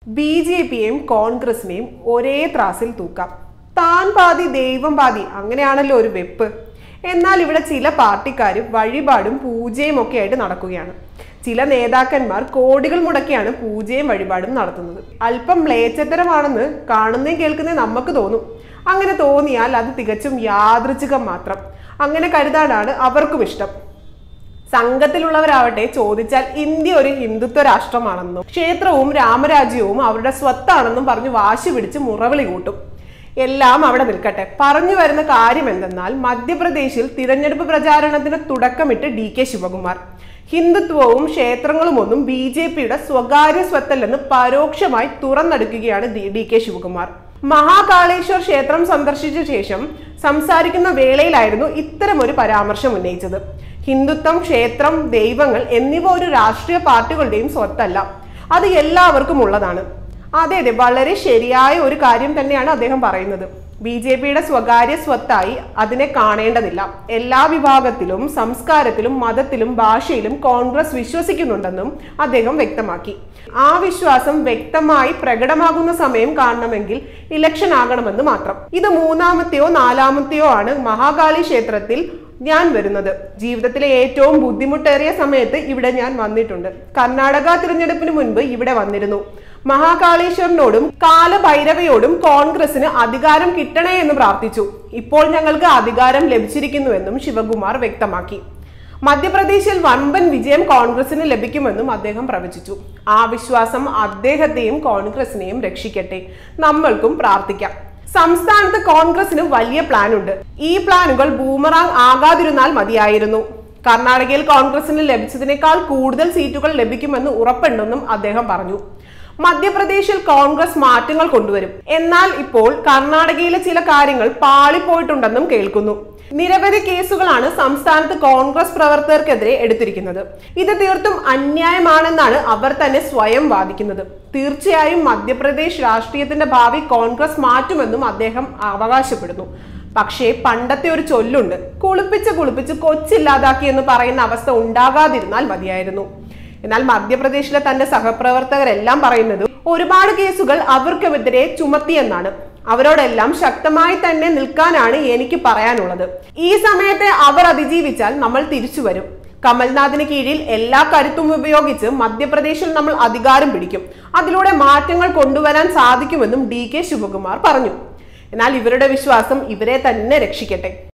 B J പിയെയും കോൺഗ്രസിനെയും ഒരേ ത്രാസിൽ തൂക്കാം താൻ പാതി ദൈവം പാതി അങ്ങനെയാണല്ലോ ഒരു വെപ്പ് എന്നാൽ ഇവിടെ ചില പാർട്ടിക്കാർ വഴിപാടും പൂജയും ഒക്കെ ആയിട്ട് നടക്കുകയാണ് ചില നേതാക്കന്മാർ കോടികൾ മുടക്കിയാണ് പൂജയും വഴിപാടും നടത്തുന്നത് അല്പം മ്ലേച്ഛത്തരമാണെന്ന് കാണുന്നതും കേൾക്കുന്നതും നമുക്ക് തോന്നും അങ്ങനെ തോന്നിയാൽ അത് തികച്ചും യാദൃച്ഛികം മാത്രം അങ്ങനെ കരുതാനാണ് അവർക്കും ഇഷ്ടം സംഘത്തിലുള്ളവരാവട്ടെ ചോദിച്ചാൽ ഇന്ത്യ ഒരു ഹിന്ദുത്വ രാഷ്ട്രമാണെന്നും ക്ഷേത്രവും രാമരാജ്യവും അവരുടെ സ്വത്താണെന്നും പറഞ്ഞ് വാശി പിടിച്ച് മുറവിളി കൂട്ടും എല്ലാം അവിടെ നിൽക്കട്ടെ പറഞ്ഞു വരുന്ന കാര്യം എന്തെന്നാൽ മധ്യപ്രദേശിൽ തിരഞ്ഞെടുപ്പ് പ്രചാരണത്തിന് തുടക്കമിട്ട് ഡി കെ ശിവകുമാർ ഹിന്ദുത്വവും ക്ഷേത്രങ്ങളും ഒന്നും ബി ജെ പിയുടെ സ്വകാര്യ സ്വത്തല്ലെന്ന് പരോക്ഷമായി തുറന്നെടുക്കുകയാണ് ഡി കെ ശിവകുമാർ മഹാകാളേശ്വർ ക്ഷേത്രം സന്ദർശിച്ച ശേഷം സംസാരിക്കുന്ന വേളയിലായിരുന്നു ഇത്തരമൊരു പരാമർശം ഉന്നയിച്ചത് ഹിന്ദുത്വം ക്ഷേത്രം ദൈവങ്ങൾ എന്നിവ ഒരു രാഷ്ട്രീയ പാർട്ടികളുടെയും സ്വത്തല്ല അത് എല്ലാവർക്കും ഉള്ളതാണ് അതെ അതെ വളരെ ശരിയായ ഒരു കാര്യം തന്നെയാണ് അദ്ദേഹം പറയുന്നത് ബി ജെ പിയുടെ സ്വകാര്യ സ്വത്തായി അതിനെ കാണേണ്ടതില്ല എല്ലാ വിഭാഗത്തിലും സംസ്കാരത്തിലും മതത്തിലും ഭാഷയിലും കോൺഗ്രസ് വിശ്വസിക്കുന്നുണ്ടെന്നും അദ്ദേഹം വ്യക്തമാക്കി ആ വിശ്വാസം വ്യക്തമായി പ്രകടമാകുന്ന സമയം കാണണമെങ്കിൽ ഇലക്ഷൻ ആകണമെന്ന് മാത്രം ഇത് മൂന്നാമത്തെയോ നാലാമത്തെയോ ആണ് മഹാകാളി ക്ഷേത്രത്തിൽ ഞാൻ വരുന്നത് ജീവിതത്തിലെ ഏറ്റവും ബുദ്ധിമുട്ടേറിയ സമയത്ത് ഇവിടെ ഞാൻ വന്നിട്ടുണ്ട് കർണാടക തിരഞ്ഞെടുപ്പിന് മുൻപ് ഇവിടെ വന്നിരുന്നു മഹാകാളേശ്വരനോടും കാലഭൈരവയോടും കോൺഗ്രസിന് അധികാരം കിട്ടണേ എന്ന് പ്രാർത്ഥിച്ചു ഇപ്പോൾ ഞങ്ങൾക്ക് അധികാരം ലഭിച്ചിരിക്കുന്നുവെന്നും ശിവകുമാർ വ്യക്തമാക്കി മധ്യപ്രദേശിൽ വമ്പൻ വിജയം കോൺഗ്രസിന് ലഭിക്കുമെന്നും അദ്ദേഹം പ്രവചിച്ചു ആ വിശ്വാസം അദ്ദേഹത്തെയും കോൺഗ്രസിനെയും രക്ഷിക്കട്ടെ നമ്മൾക്കും പ്രാർത്ഥിക്കാം സംസ്ഥാനത്ത് കോൺഗ്രസിന് വലിയ പ്ലാൻ ഉണ്ട് ഈ പ്ലാനുകൾ ബൂമറാങ് ആകാതിരുന്നാൽ മതിയായിരുന്നു കർണാടകയിൽ കോൺഗ്രസിന് ലഭിച്ചതിനേക്കാൾ കൂടുതൽ സീറ്റുകൾ ലഭിക്കുമെന്ന് ഉറപ്പുണ്ടെന്നും അദ്ദേഹം പറഞ്ഞു മധ്യപ്രദേശിൽ കോൺഗ്രസ് മാറ്റങ്ങൾ കൊണ്ടുവരും എന്നാൽ ഇപ്പോൾ കർണാടകയിലെ ചില കാര്യങ്ങൾ പാളിപ്പോയിട്ടുണ്ടെന്നും കേൾക്കുന്നു നിരവധി കേസുകളാണ് സംസ്ഥാനത്ത് കോൺഗ്രസ് പ്രവർത്തകർക്കെതിരെ എടുത്തിരിക്കുന്നത് ഇത് തീർത്തും അന്യായമാണെന്നാണ് അവർ തന്നെ സ്വയം വാദിക്കുന്നത് തീർച്ചയായും മധ്യപ്രദേശ് രാഷ്ട്രീയത്തിന്റെ ഭാവി കോൺഗ്രസ് മാറ്റുമെന്നും അദ്ദേഹം അവകാശപ്പെടുന്നു പക്ഷേ പണ്ടത്തെ ഒരു ചൊല്ലുണ്ട് കുളിപ്പിച്ച് കുളിപ്പിച്ച് കൊച്ചില്ലാതാക്കി എന്ന് പറയുന്ന അവസ്ഥ ഉണ്ടാകാതിരുന്നാൽ മതിയായിരുന്നു എന്നാൽ മധ്യപ്രദേശിലെ തന്റെ സഹപ്രവർത്തകരെല്ലാം പറയുന്നത് ഒരുപാട് കേസുകൾ അവർക്കെതിരെ ചുമത്തിയെന്നാണ് അവരോടെല്ലാം ശക്തമായി തന്നെ നിൽക്കാനാണ് എനിക്ക് പറയാനുള്ളത് ഈ സമയത്തെ അവർ അതിജീവിച്ചാൽ നമ്മൾ തിരിച്ചു വരും കമൽനാഥിന് കീഴിൽ എല്ലാ കരുത്തും ഉപയോഗിച്ച് മധ്യപ്രദേശിൽ നമ്മൾ അധികാരം പിടിക്കും അതിലൂടെ മാറ്റങ്ങൾ കൊണ്ടുവരാൻ സാധിക്കുമെന്നും ഡി കെ ശിവകുമാർ പറഞ്ഞു എന്നാൽ ഇവരുടെ വിശ്വാസം ഇവരെ തന്നെ രക്ഷിക്കട്ടെ